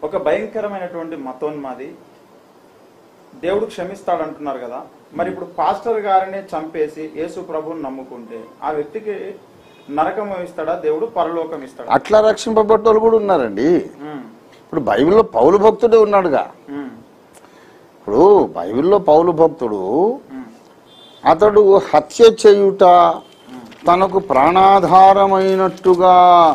ఒక భయంకరమైనటువంటి మతోన్మాది దేవుడు క్షమిస్తాడు అంటున్నారు కదా మరి ఇప్పుడు పాస్టర్ గారిని చంపేసి యేసు ప్రభువుని నమ్ముకుంటే ఆ వ్యక్తికి నరకం ఇస్తాడా దేవుడు పరలోకం ఇస్తాడా అట్లా రక్షింపబడ్డోళ్ళు కూడా ఉన్నారండి ఉమ్, ఇప్పుడు బైబిల్లో పౌలు భక్తుడే ఉన్నాడుగా ఉమ్, ఇప్పుడు బైబిల్లో పౌలు భక్తుడు ఉమ్, అతడు హత్య చేయుట తనకు ప్రాణాధారమైనట్టుగా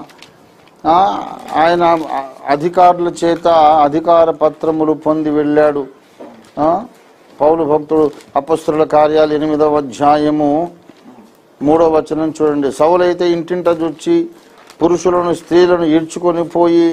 ఆ, ఆయన అ- అధికారుల చేత అధికార పత్రములు పొంది వెళ్ళాడు ఆ, పౌలు భక్తుడు అపస్తుల కార్యాలు ఎనిమిదవ అధ్యాయము మూడవ వచనం చూడండి సౌలైతే ఇంటింట చూచి పురుషులను స్త్రీలను ఈడ్చుకొని పోయి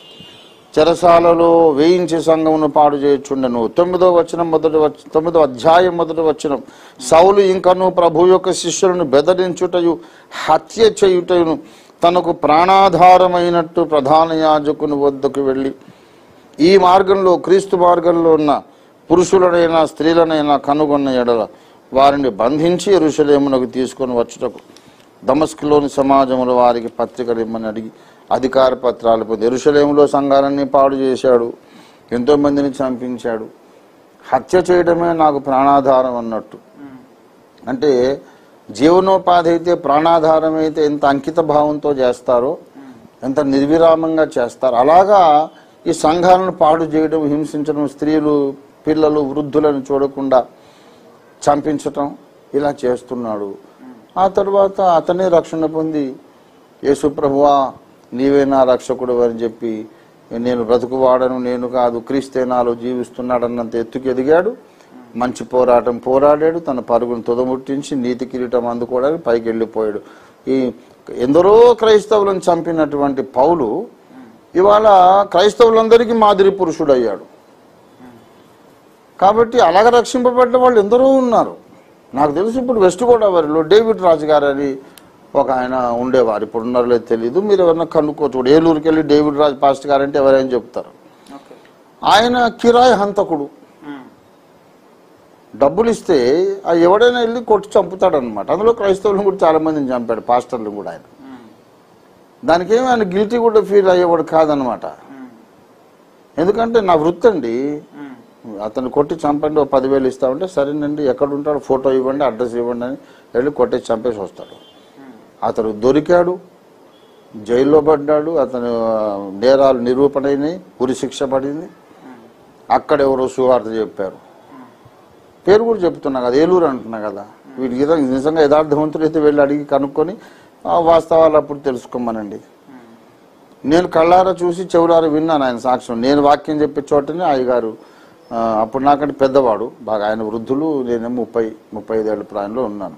చెరసాలలో వేయించి సంఘమును పాడు చేయుచుండెను తొమ్మిదో వచనం మొదటి వచ- తొమ్మిదో అధ్యాయం మొదటి వచనం సౌలు ఇంకను ప్రభు యొక్క శిష్యులను బెదరించుటయు హత్య చేయుటయును తనకు ప్రాణాధారమైనట్టు ప్రధాన యాజకుని వద్దకు వెళ్ళి ఈ మార్గంలో క్రీస్తు మార్గంలో ఉన్న పురుషులనైనా స్త్రీలనైనా కనుగొన్న ఎడల వారిని బంధించి ఎరుషలేమునకు తీసుకొని వచ్చుటకు దమస్కులోని సమాజంలో వారికి పత్రికలు ఇమ్మని అడిగి అధికార పత్రాలు పొంది ఎరుషలేములో సంఘాలన్నీ పాడు చేశాడు ఎంతో మందిని చంపించాడు హత్య చేయడమే నాకు ప్రాణాధారం అన్నట్టు ఉమ్, అంటే జీవనోపాధి అయితే ప్రాణాధారం అయితే ఎంత అంకిత భావంతో చేస్తారో ఎంత నిర్విరామంగా చేస్తారో అలాగా ఈ సంఘాలను పాడు చేయడం హింసించడం స్త్రీలు పిల్లలు వృద్ధులను చూడకుండా చంపించటం ఇలా చేస్తున్నాడు ఆ తర్వాత అతనే రక్షణ పొంది యేసు ప్రభువా నీవే నా రక్షకుడు అని చెప్పి నేను బ్రతుకువాడను నేను కాదు క్రీస్తే నాలో జీవిస్తున్నాడన్నంత ఎత్తుకు ఎదిగాడు మంచి పోరాటం పోరాడాడు తన పరుగును తుదముట్టించి నీతి కిరీటం అందుకోవడానికి పైకి వెళ్ళిపోయాడు ఈ ఎందరో క్రైస్తవులను చంపినటువంటి పౌలు ఇవాళ క్రైస్తవులందరికీ మాదిరి పురుషుడు అయ్యాడు కాబట్టి అలాగ రక్షింపబడ్డ వాళ్ళు ఎందరో ఉన్నారు నాకు తెలిసి ఇప్పుడు వెస్ట్ గోదావరిలో డేవిడ్ రాజు గారు అని ఒక ఆయన ఉండేవారు ఇప్పుడు ఉన్నారో లేదో తెలియదు మీరు ఎవరైనా కనుక్కోవచ్చు ఇప్పుడు ఏలూరుకి వెళ్ళి డేవిడ్ రాజు పాస్ట్ గారు అంటే ఎవరైనా చెప్తారు ఓకే ఆయన కిరాయి హంతకుడు ఉమ్, డబ్బులు ఇస్తే ఆ ఎవడైనా వెళ్ళి కొట్టి చంపుతాడు అనమాట అందులో క్రైస్తవులను కూడా చాలా మందిని చంపాడు పాస్టర్లు కూడా ఆయన ఉమ్, దానికేమీ ఆయన గిల్టీ కూడా ఫీల్ అయ్యేవాడు కాదనమాట ఉమ్, ఎందుకంటే నా వృత్తి అండి ఉమ్, అతను కొట్టి చంపండి ఓ పదివేలు ఇస్తామంటే సరేనండి ఎక్కడ ఉంటాడు ఫోటో ఇవ్వండి అడ్రస్ ఇవ్వండి అని వెళ్ళి కొట్టేసి చంపేసి వస్తాడు ఉమ్, అతను దొరికాడు జైల్లో పడ్డాడు అతను ఆ, నేరాలు నిరూపణైనాయి ఉరి శిక్ష పడింది అక్కడ ఎవరో సువార్త చెప్పారు పేరు కూడా చెప్తున్నా కదా ఏలూరు అంటున్నా కదా వీడికి నిజంగా- నిజంగా యథార్థవంతుడు అయితే వెళ్ళి అడిగి కనుక్కొని ఆ వాస్తవాలు అప్పుడు తెలుసుకోమనండి ఉమ్, నేను కళ్ళారా చూసి చెవులారా విన్నాను ఆయన సాక్ష్యం నేను వాక్యం చెప్పే చోటనే అయ్యగారు ఆ, అప్పుడు నాకంటే పెద్దవాడు బాగా ఆయన వృద్ధులు నేనేమో ముప్పై ముప్పై ఐదేళ్ల ప్రాయంలో ఉన్నాను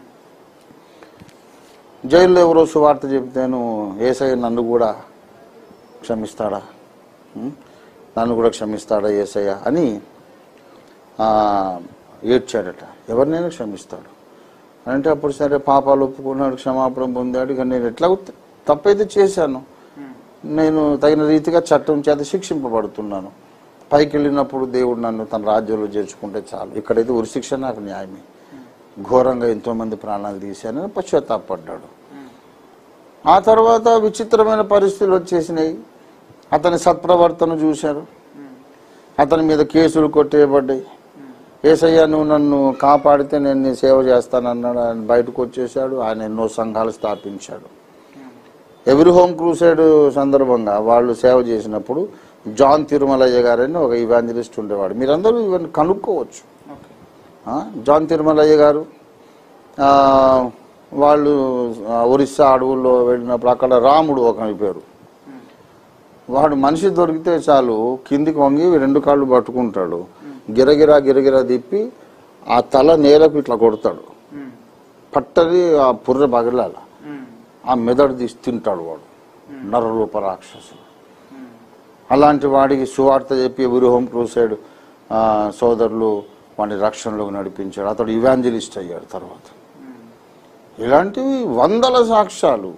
జైల్లో ఎవరో సువార్త చెప్తేను ఏసఐ నన్ను కూడా క్షమిస్తాడా ఉం? నన్ను కూడా క్షమిస్తాడా ఏసయ్య అని ఆ, ఏడ్చాడట ఎవరినైనా క్షమిస్తాడు అంటే అప్పుడు సరే పాపాలు ఒప్పుకున్నాడు క్షమాపణ పొందాడు ఇక నేను ఎట్లా తప్పైతే చేశాను ఉమ్, నేను తగిన రీతిగా చట్టం చేత శిక్షింపబడుతున్నాను పైకి వెళ్ళినప్పుడు దేవుడు నన్ను తన రాజ్యంలో చేర్చుకుంటే చాలు ఇక్కడైతే ఉరిశిక్ష నాకు న్యాయమే ఘోరంగా ఎంతో మంది ప్రాణాలు తీశానని పశ్చాత్తాపడ్డాడు ఉమ్, ఆ తర్వాత విచిత్రమైన పరిస్థితులు వచ్చేసినాయి అతని సత్ప్రవర్తన చూశారు ఉమ్, అతని మీద కేసులు కొట్టేయబడ్డాయి ఏసయ్య నువ్వు నన్ను కాపాడితే నేను నీ సేవ చేస్తానన్నాడు ఆయన బయటకు వచ్చేసాడు ఆయన ఎన్నో సంఘాలు స్థాపించాడు ఎవరి హోమ్ క్రూసైడ్ సందర్భంగా వాళ్ళు సేవ చేసినప్పుడు జాన్ తిరుమలయ్య గారని ఒక ఇవాంజలిస్ట్ ఉండేవాడు మీరందరూ ఇవన్నీ కనుక్కోవచ్చు ఓకే ఆ, జాన్ తిరుమలయ్య గారు ఆ, వాళ్ళు ఆ, ఒరిస్సా అడవుల్లో వెళ్ళినప్పుడు అక్కడ రాముడు ఒక పేరు వాడు మనిషి దొరికితే చాలు కిందికి వంగి రెండు కాళ్ళు పట్టుకుంటాడు గిరగిరా గిరగిరా తిప్పి ఆ తల నేలకు ఇట్లా కొడతాడు ఉమ్, పట్టది ఆ పుర్ర పగిలాల ఉమ్, ఆ మెదడు తీసి తింటాడు వాడు నరరూప రాక్షసుడు ఉమ్, అలాంటి వాడికి సువార్త చెప్పి ఎవరి హోమ్ క్రూసైడ్ ఆ, సోదరులు వాడిని రక్షణలోకి నడిపించాడు అతడు ఇవాంజలిస్ట్ అయ్యాడు తర్వాత ఉమ్, ఇలాంటివి వందల సాక్ష్యాలు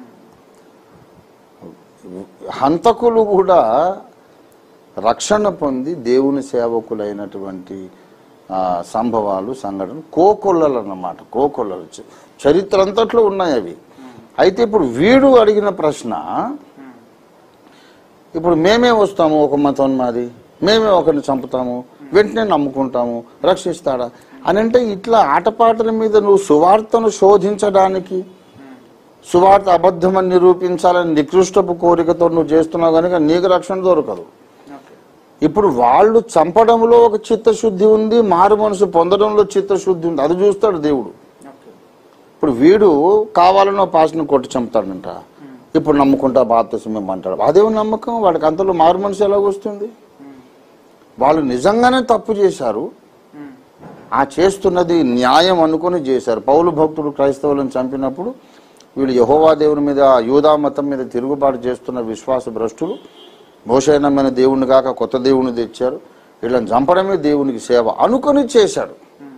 ఉమ్, హంతకులు కూడా రక్షణ పొంది దేవుని సేవకులైనటువంటి ఆ, సంభవాలు సంఘటనలు కోకొల్లలు అన్నమాట కోకొల్లలు చ- చరిత్ర అంతట్లో ఉన్నాయి అవి అయితే ఇప్పుడు వీడు అడిగిన ప్రశ్న ఉమ్, ఇప్పుడు మేమే వస్తాము ఒక మతం మాది మేమే ఒకరిని చంపుతాము వెంటనే నమ్ముకుంటాము రక్షిస్తాడా అని అంటే ఇట్లా ఆటపాటల మీద నువ్వు సువార్తను శోధించడానికి సువార్త అబద్ధమని నిరూపించాలని నికృష్టపు కోరికతో నువ్వు చేస్తున్నావు కనుక నీకు రక్షణ దొరకదు ఓకే ఇప్పుడు వాళ్ళు చంపడంలో ఒక చిత్తశుద్ధి ఉంది మారు మనసు పొందడంలో చిత్తశుద్ధి ఉంది అది చూస్తాడు దేవుడు ఓకే ఇప్పుడు వీడు కావాలనో పాసను కొట్టి చంపుతాడంట ఇప్పుడు నమ్ముకుంటా బాప్తసం అంటాడు అదే నమ్మకం వాడికి అంతలో మారు మనసు ఎలాగ వస్తుంది వాళ్ళు నిజంగానే తప్పు చేశారు ఉమ్. ఆ చేస్తున్నది న్యాయం అనుకుని చేశారు పౌలు భక్తుడు క్రైస్తవులను చంపినప్పుడు వీళ్ళు యహోవా దేవుని మీద యూదా మతం మీద తిరుగుబాటు చేస్తున్న విశ్వాస భ్రష్టులు మోషైనమైన దేవుని కాక కొత్త దేవుని తెచ్చారు వీళ్ళని చంపడమే దేవునికి సేవ అనుకుని చేశాడు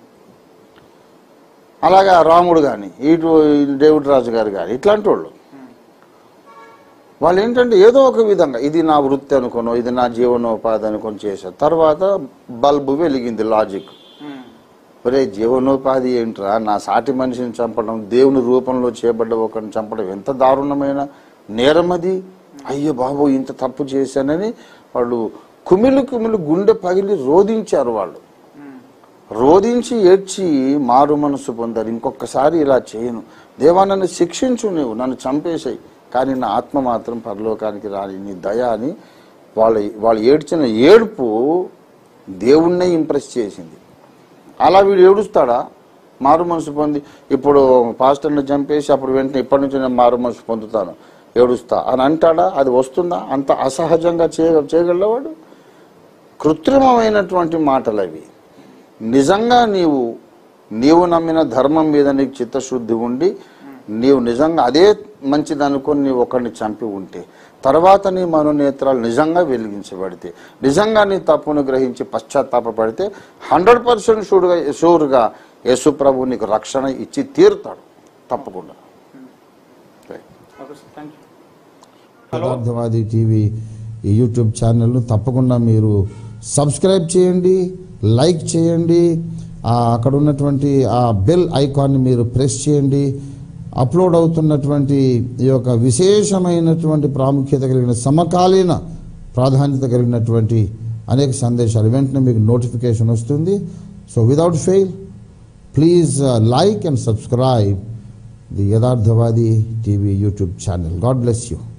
అలాగే ఆ రాముడు కానీ ఇటు డేవిడ్ రాజు గారు కానీ ఇట్లాంటి వాళ్ళు వాళ్ళు ఏంటంటే ఏదో ఒక విధంగా ఇది నా వృత్తి అనుకోను ఇది నా జీవనోపాధి అనుకొని చేశారు తర్వాత బల్బు వెలిగింది లాజిక్ ఉమ్. ఒరే జీవనోపాధి ఏంట్రా నా సాటి మనిషిని చంపడం దేవుని రూపంలో చేయబడ్డ ఒకరిని చంపడం ఎంత దారుణమైన నేరం అది అయ్యో బాబు ఇంత తప్పు చేశానని వాళ్ళు కుమిలి కుమిలి గుండె పగిలి రోధించారు వాళ్ళు ఉమ్. రోధించి ఏడ్చి మారు మనసు పొందారు ఇంకొకసారి ఇలా చేయను దేవా నన్ను శిక్షించు నువ్వు నన్ను చంపేసాయి కానీ నా ఆత్మ మాత్రం పరలోకానికి రాని నీ దయ అని వాళ్ళ వాళ్ళు ఏడ్చిన ఏడుపు దేవుణ్ణే ఇంప్రెస్ చేసింది అలా వీడు ఏడుస్తాడా మారు మనసు పొంది ఇప్పుడు పాస్టర్ని చంపేసి అప్పుడు వెంటనే ఇప్పటి నుంచి నేను మారు మనసు పొందుతాను ఏడుస్తా అని అంటాడా అది వస్తుందా అంత అసహజంగా చేయ చేయగలవాడు కృత్రిమమైనటువంటి మాటలు అవి నిజంగా నీవు నీవు నమ్మిన ధర్మం మీద నీకు చిత్తశుద్ధి ఉండి నీవు నిజంగా అదే మంచిది అనుకొని నీవు ఒకరిని చంపి ఉంటే తర్వాత నీ మనోనేత్రాలు నిజంగా వెలిగించబడితే నిజంగా నీ తప్పును గ్రహించి పశ్చాత్తాపడితే హండ్రెడ్ పర్సెంట్ షూర్గా షూర్గా యేసు ప్రభు నీకు రక్షణ ఇచ్చి తీరుతాడు తప్పకుండా right. Okay sir thank you hello Yatharthavadi TV ఈ యూట్యూబ్ ఛానల్ను తప్పకుండా మీరు సబ్స్క్రైబ్ చేయండి లైక్ చేయండి ఆ అక్కడ ఉన్నటువంటి ఆ బెల్ ఐకాన్ని మీరు ప్రెస్ చేయండి అప్లోడ్ అవుతున్నటువంటి ఈ యొక్క విశేషమైనటువంటి ప్రాముఖ్యత కలిగిన సమకాలీన ప్రాధాన్యత కలిగినటువంటి అనేక సందేశాలు వెంటనే మీకు నోటిఫికేషన్ వస్తుంది so without fail please like and subscribe the Yatharthavadi TV YouTube channel God bless you